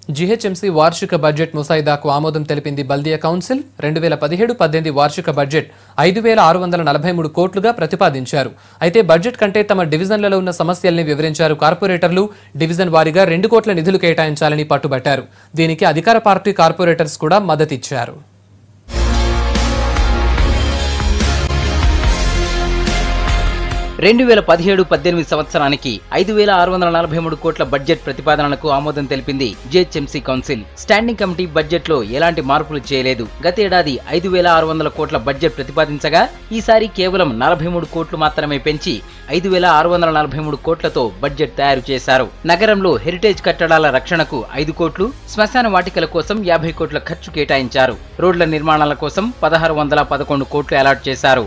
GHMC వార్షిక budget ముసాయిదాకు ఆమోదం తెలిపింది బల్దియా కౌన్సిల్ రెండు వేల పదిహేడు పద్దెనిమిది వార్షిక బడ్జెట్ ఐదు వేల ఆరు వందల నలభై మూడు కోట్లుగా ప్రతిపాదించారు అయితే బడ్జెట్ కంటే తమ డివిజన్లలో ఉన్న సమస్యల్ని వివరించారు కార్పొరేటర్లు డివిజన్ వారీగా రెండు కోట్ల నిధులు కేటాయించాలని పట్టుబట్టారు దీనికి అధికార పార్టీ కార్పొరేటర్స్ కూడా మద్దతిచ్చారు రెండు వేల పదిహేడు పద్దెనిమిది సంవత్సరానికి ఐదు వేల ఆరు వందల నలభై మూడు కోట్ల బడ్జెట్ ప్రతిపాదనలకు ఆమోదం తెలిపింది GHMC council standing committee budget లో ఎలాంటి మార్పులు చేయలేదు గతేడాది ఐదు వేల ఆరు వందల కోట్ల బడ్జెట్ ప్రతిపాదించగా ఈసారి కేవలం నలభై మూడు కోట్లు మాత్రమే పెంచి ఐదు వేల ఆరు వందల నలభై మూడు కోట్లతో బడ్జెట్ తయారు చేశారు నగరంలో హెరిటేజ్ కట్టడాల రక్షణకు ఐదు కోట్లు శ్మశాన వాటికల కోసం యాభై కోట్ల ఖర్చు కేటాయించారు రోడ్ల నిర్మాణాల కోసం పదహారు వందల పదకొండు కోట్లు అలాట్ చేశారు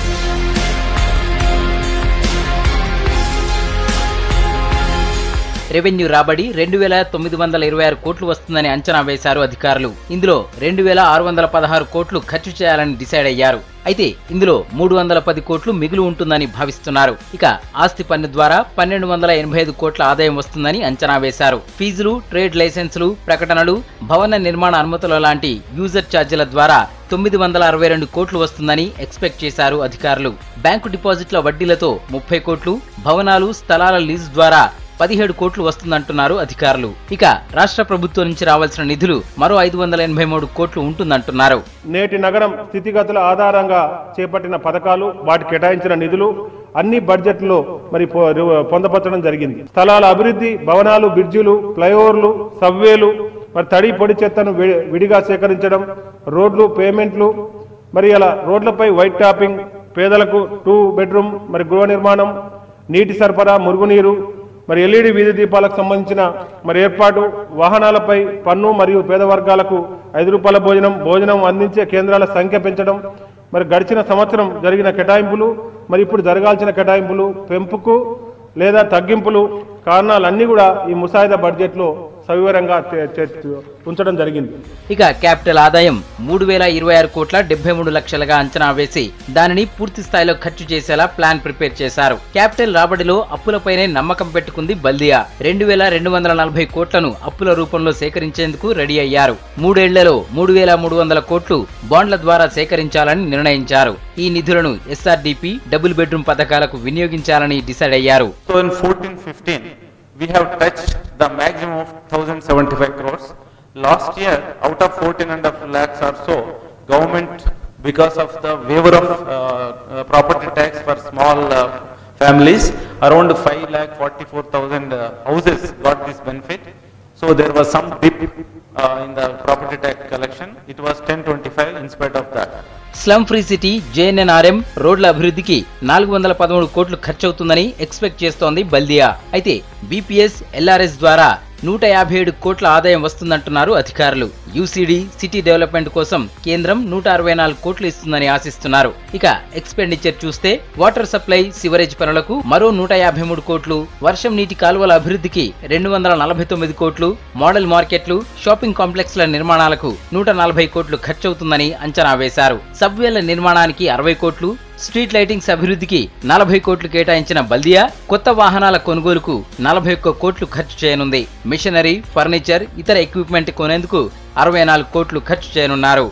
రెవెన్యూ రాబడి రెండు వేల తొమ్మిది వందల ఇరవై ఆరు కోట్లు వస్తుందని అంచనా వేశారు అధికారులు ఇందులో రెండు వేల ఆరు వందల పదహారు కోట్లు ఖర్చు చేయాలని డిసైడ్ అయ్యారు అయితే ఇందులో మూడు వందల పది కోట్లు మిగులు ఉంటుందని భావిస్తున్నారు ఇక ఆస్తి పన్ను ద్వారా పన్నెండు వందల ఎనభై ఐదు కోట్ల ఆదాయం వస్తుందని అంచనా వేశారు ఫీజులు ట్రేడ్ లైసెన్సులు ప్రకటనలు భవన నిర్మాణ అనుమతుల లాంటి యూజర్ ఛార్జీల ద్వారా తొమ్మిది వందల అరవై రెండు కోట్లు వస్తుందని ఎక్స్పెక్ట్ చేశారు అధికారులు బ్యాంకు డిపాజిట్ల వడ్డీలతో ముప్పై కోట్లు భవనాలు స్థలాల లీజు ద్వారా పదిహేడు కోట్లు వస్తుందంటున్నారు అధికారులు ఇక రాష్ట్ర ప్రభుత్వం నుంచి రావాల్సిన నిధులు మరో ఐదు వందల ఎనభై మూడు కోట్లు ఉంటుందంటున్నారు నేటి నగరం స్థితిగతుల ఆధారంగా చేపట్టిన పథకాలు వాటి కేటాయించిన నిధులు అన్ని బడ్జెట్లో మరి పొ- పొందపరచడం జరిగింది స్థలాల అభివృద్ధి భవనాలు బ్రిడ్జిలు ఫ్లైఓవర్లు సబ్వేలు మరి తడి పొడి చెత్తను వి- విడిగా సేకరించడం రోడ్లు పేమెంట్లు మరి అలా రోడ్లపై వైట్ టాపింగ్ పేదలకు టూ బెడ్రూమ్ మరి గృహ నిర్మాణం నీటి సరఫరా మురుగునీరు మరి ఎల్ఈడి వీధి దీపాలకు సంబంధించిన మరి ఏర్పాటు వాహనాలపై పన్ను మరియు పేద వర్గాలకు ఐదు రూపాయల భోజనం భోజనం అందించే కేంద్రాల సంఖ్య పెంచడం మరి గడిచిన సంవత్సరం జరిగిన కేటాయింపులు మరి ఇప్పుడు జరగాల్సిన కేటాయింపులు పెంపుకు లేదా తగ్గింపులు కారణాలన్నీ కూడా ఈ ముసాయిదా బడ్జెట్లో సవివరంగా చే- చే- ఉంచడం జరిగింది ఇక క్యాపిటల్ ఆదాయం మూడు వేల ఇరవై ఆరు కోట్ల డెబ్బై మూడు లక్షలుగా అంచనా వేసి దానిని పూర్తి స్థాయిలో ఖర్చు చేసేలా ప్లాన్ ప్రిపేర్ చేశారు క్యాపిటల్ రాబడిలో అప్పులపైనే నమ్మకం పెట్టుకుంది బల్దియా రెండు వేల రెండు వందల నలభై కోట్లను అప్పుల రూపంలో సేకరించేందుకు రెడీ అయ్యారు మూడేళ్లలో మూడు వేల మూడు వందల కోట్లు బాండ్ల ద్వారా సేకరించాలని నిర్ణయించారు ఈ నిధులను ఎస్ఆర్డిపి డబుల్ బెడ్రూమ్ పథకాలకు వినియోగించాలని డిసైడ్ అయ్యారు So in 14-15, we have touched the maximum of 1075 crores. Last year, out of 14 and a half lakhs or so, government, because of the waiver of uh, uh, property tax for small uh, families, around 5 lakh 44,000 uh, houses got this benefit. So there was some dip uh, in the property tax collection. It was 1025 in spite of that. Slum free city JNNRM రోడ్ల అభివృద్ధికి నాలుగు వందల పదమూడు కోట్లు ఖర్చవుతుందని expect చేస్తోంది బల్దియా అయితే BPS LRS ద్వారా నూట యాభై ఏడు కోట్ల ఆదాయం వస్తుందంటున్నారు అధికారులు యూసీడీ సిటీ డెవలప్మెంట్ కోసం కేంద్రం నూట అరవై నాలుగు కోట్లు ఇస్తుందని ఆశిస్తున్నారు ఇక ఎక్స్పెండిచర్ చూస్తే వాటర్ సప్లై సివరేజ్ పనులకు మరో నూట యాభై మూడు కోట్లు వర్షం నీటి కాలువల అభివృద్ధికి రెండు వందల నలభై తొమ్మిది కోట్లు మోడల్ మార్కెట్లు షాపింగ్ కాంప్లెక్స్ల నిర్మాణాలకు నూట నలభై కోట్లు ఖర్చవుతుందని అంచనా వేశారు సబ్వేల నిర్మాణానికి అరవై కోట్లు స్ట్రీట్ లైటింగ్స్ అభివృద్ధికి నలభై కోట్లు కేటాయించిన బల్దియా కొత్త వాహనాల కొనుగోలుకు నలభై ఒక్క కోట్లు ఖర్చు చేయనుంది మిషనరీ ఫర్నిచర్ ఇతర ఎక్విప్మెంట్ కొనేందుకు అరవై నాలుగు కోట్లు ఖర్చు చేయనున్నారు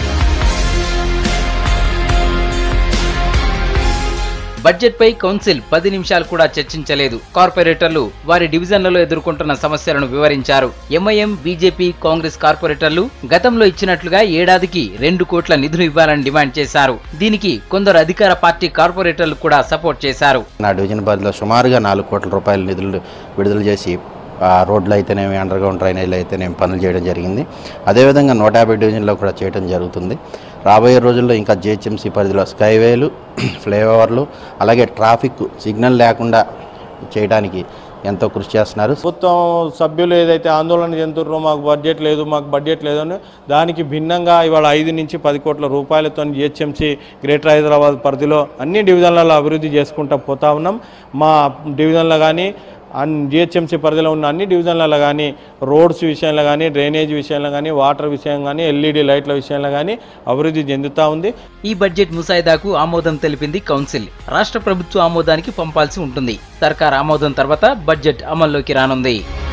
బడ్జెట్ పై కౌన్సిల్ పది నిమిషాలు కూడా చర్చించలేదు కార్పొరేటర్లు వారి డివిజన్లలో ఎదుర్కొంటున్న సమస్యలను వివరించారు ఎంఐఎం బీజేపీ కాంగ్రెస్ కార్పొరేటర్లు గతంలో ఇచ్చినట్లుగా ఏడాదికి రెండు కోట్ల నిధులు ఇవ్వాలని డిమాండ్ చేశారు దీనికి కొందరు అధికార పార్టీ కార్పొరేటర్లు కూడా సపోర్ట్ చేశారు నా డివిజన్ పరిధిలో సుమారుగా నాలుగు కోట్ల రూపాయల నిధులు విడుదల చేసి ఆ రోడ్లు అయితేనేమి అండర్ గ్రౌండ్ డ్రైనేజీలు అయితేనేమి పనులు చేయడం జరిగింది అదేవిధంగా నూట యాభై డివిజన్లో కూడా చేయడం జరుగుతుంది రాబోయే రోజుల్లో ఇంకా జిహెచ్ఎంసీ పరిధిలో స్కైవేలు ఫ్లైఓవర్లు అలాగే ట్రాఫిక్ సిగ్నల్ లేకుండా చేయడానికి ఎంతో కృషి చేస్తున్నారు ప్రభుత్వం సభ్యులు ఏదైతే ఆందోళన చెందుతున్నారో మాకు బడ్జెట్ లేదు మాకు బడ్జెట్ లేదు అని దానికి భిన్నంగా ఇవాళ ఐదు నుంచి పది కోట్ల రూపాయలతో జిహెచ్ఎంసీ గ్రేటర్ హైదరాబాద్ పరిధిలో అన్ని డివిజన్లలో అభివృద్ధి చేసుకుంటూ పోతా ఉన్నాం మా డివిజన్లో కానీ అన్ జిహెచ్ఎంసీ పరిధిలో ఉన్న అన్ని డివిజన్లలో కానీ రోడ్స్ విషయంలో కానీ డ్రైనేజ్ విషయంలో కానీ వాటర్ విషయం కానీ ఎల్ఈడి లైట్ల విషయంలో కానీ అభివృద్ధి చెందుతూ ఉంది ఈ బడ్జెట్ ముసాయిదాకు ఆమోదం తెలిపింది కౌన్సిల్ రాష్ట్ర ప్రభుత్వ ఆమోదానికి పంపాల్సి ఉంటుంది సర్కార్ ఆమోదం తర్వాత బడ్జెట్ అమల్లోకి రానుంది